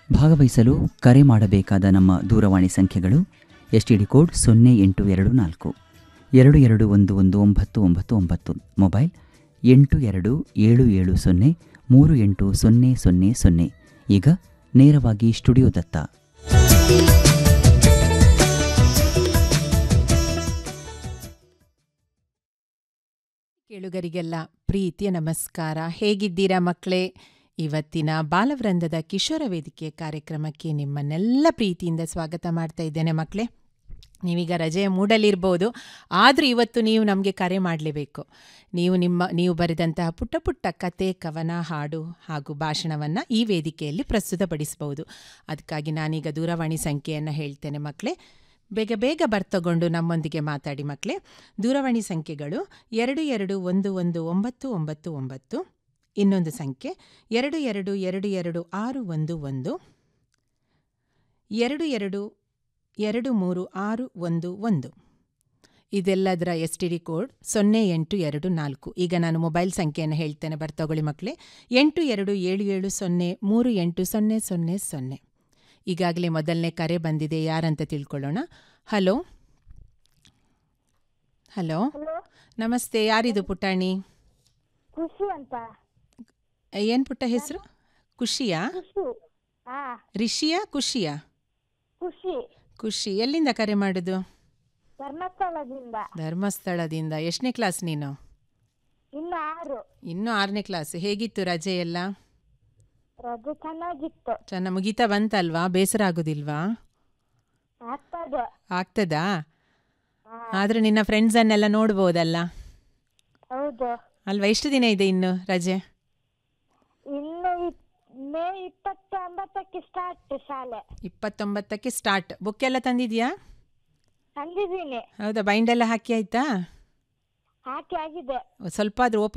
ಭಾಗವಹಿಸಲು ಕರೆ ಮಾಡಬೇಕಾದ ನಮ್ಮ ದೂರವಾಣಿ ಸಂಖ್ಯೆಗಳು ಎಸ್ ಟಿ ಡಿ ಕೋಡ್ ಸೊನ್ನೆ ಎಂಟು ಎರಡು ನಾಲ್ಕು ಎರಡು ಎರಡು ಒಂದು ಒಂದು ಒಂಬತ್ತು ಒಂಬತ್ತು ಒಂಬತ್ತು ಮೊಬೈಲ್ ಎಂಟು ಎರಡು ಏಳು ಏಳು ಸೊನ್ನೆ ಮೂರು ಎಂಟು ಸೊನ್ನೆ ಸೊನ್ನೆ ಸೊನ್ನೆ ಈಗ ನೇರವಾಗಿ ಸ್ಟುಡಿಯೋದತ್ತ ಕೇಳುಗರಿಗೆಲ್ಲ ಪ್ರೀತಿಯ ನಮಸ್ಕಾರ ಹೇಗಿದ್ದೀರಾ ಮಕ್ಕಳೇ ಇವತ್ತಿನ ಬಾಲವೃಂದದ ಕಿಶೋರ ವೇದಿಕೆ ಕಾರ್ಯಕ್ರಮಕ್ಕೆ ನಿಮ್ಮನ್ನೆಲ್ಲ ಪ್ರೀತಿಯಿಂದ ಸ್ವಾಗತ ಮಾಡ್ತಾ ಇದ್ದೇನೆ ಮಕ್ಕಳೇ ನೀವೀಗ ರಜೆಯ ಮೂಡಲಿರ್ಬೋದು ಆದರೂ ಇವತ್ತು ನೀವು ನಮಗೆ ಕರೆ ಮಾಡಲೇಬೇಕು ನೀವು ನಿಮ್ಮ ನೀವು ಬರೆದಂತಹ ಪುಟ್ಟ ಪುಟ್ಟ ಕತೆ ಕವನ ಹಾಡು ಹಾಗೂ ಭಾಷಣವನ್ನು ಈ ವೇದಿಕೆಯಲ್ಲಿ ಪ್ರಸ್ತುತಪಡಿಸಬಹುದು ಅದಕ್ಕಾಗಿ ನಾನೀಗ ದೂರವಾಣಿ ಸಂಖ್ಯೆಯನ್ನು ಹೇಳ್ತೇನೆ ಮಕ್ಕಳೇ ಬೇಗ ಬೇಗ ಬರ್ತಗೊಂಡು ನಮ್ಮೊಂದಿಗೆ ಮಾತಾಡಿ ಮಕ್ಕಳೇ ದೂರವಾಣಿ ಸಂಖ್ಯೆಗಳು ಎರಡು ಎರಡು ಒಂದು ಒಂದು ಒಂಬತ್ತು ಒಂಬತ್ತು ಒಂಬತ್ತು ಇನ್ನೊಂದು ಸಂಖ್ಯೆ ಎರಡು ಎರಡು ಎರಡು ಎರಡು ಆರು ಒಂದು ಒಂದು ಎರಡು ಎರಡು ಎರಡು ಮೂರು ಆರು ಒಂದು ಒಂದು ಇದೆಲ್ಲದರ ಎಸ್ ಟಿ ಡಿ ಕೋಡ್ ಸೊನ್ನೆ ಎಂಟು ಎರಡು ನಾಲ್ಕು ಈಗ ನಾನು ಮೊಬೈಲ್ ಸಂಖ್ಯೆಯನ್ನು ಹೇಳ್ತೇನೆ ಬರ್ತಗೊಳ್ಳಿ ಮಕ್ಕಳೇ ಎಂಟು ಎರಡು ಏಳು ಏಳು ಸೊನ್ನೆ ಮೂರು ಎಂಟು ಸೊನ್ನೆ ಸೊನ್ನೆ ಸೊನ್ನೆ ಈಗಾಗಲೇ ಮೊದಲನೇ ಕರೆ ಬಂದಿದೆ ಯಾರಂತ ತಿಳ್ಕೊಳ್ಳೋಣ ಹಲೋ ಹಲೋ ಹಲೋ ನಮಸ್ತೆ ಯಾರಿದು ಪುಟಾಣಿ ಖುಷಿ ಅಂತ ಏನು ಪುಟ್ಟ ಹೆಸರು ಖುಷಿಯಾ ಖುಷಿ ಹಾ ರಿಷಿಯಾ ಖುಷಿಯಾ ಖುಷಿ ಖುಷಿ ಎಲ್ಲಿಂದ ಕರೆ ಮಾಡೋದು ಧರ್ಮಸ್ಥಳದಿಂದ ಧರ್ಮಸ್ಥಳದಿಂದ ಎಷ್ಟನೇ ಕ್ಲಾಸ್ ನೀನು ಇನ್ನು ಆರು ಇನ್ನೂ ಆರನೇ ಕ್ಲಾಸ್ ಹೇಗಿತ್ತು ರಜೆ ಎಲ್ಲ ರಜೆ ಚೆನ್ನಾಗಿತ್ತು ಚೆನ್ನ ಮುಗೀತಾ ಬಂತಲ್ವಾ ಬೇಸರ ಆಗೋದಿಲ್ವಾ ಆಗ್ತದೆ ಆಗ್ತದಾ ಹಾ, ಆದರೆ ನಿನ್ನ ಫ್ರೆಂಡ್ಸನ್ನೆಲ್ಲ ನೋಡ್ಬೋದಲ್ಲ ಹೌದು ಅಲ್ವಾ ಎಷ್ಟು ದಿನ ಇದೆ ಇನ್ನು ರಜೆ ಇನ್ನು ಇಪ್- ಮೇ ಇಪ್ಪತ್ತೊಂಬತ್ತಕ್ಕೆ ಸ್ಟಾರ್ಟ್ ಶಾಲೆ ಇಪ್ಪತ್ತೊಂಬತ್ತಕ್ಕೆ ಸ್ಟಾರ್ಟ್ ಬುಕ್ ಎಲ್ಲ ತಂದಿದ್ಯಾ ತಂದಿದ್ದೀನಿ ಹೌದಾ ಬೈಂಡೆಲ್ಲ ಹಾಕಿ ಆಯ್ತಾ ಹಾಕಿ ಆಗಿದೆ ಸ್ವಲ್ಪ ಆದರೂ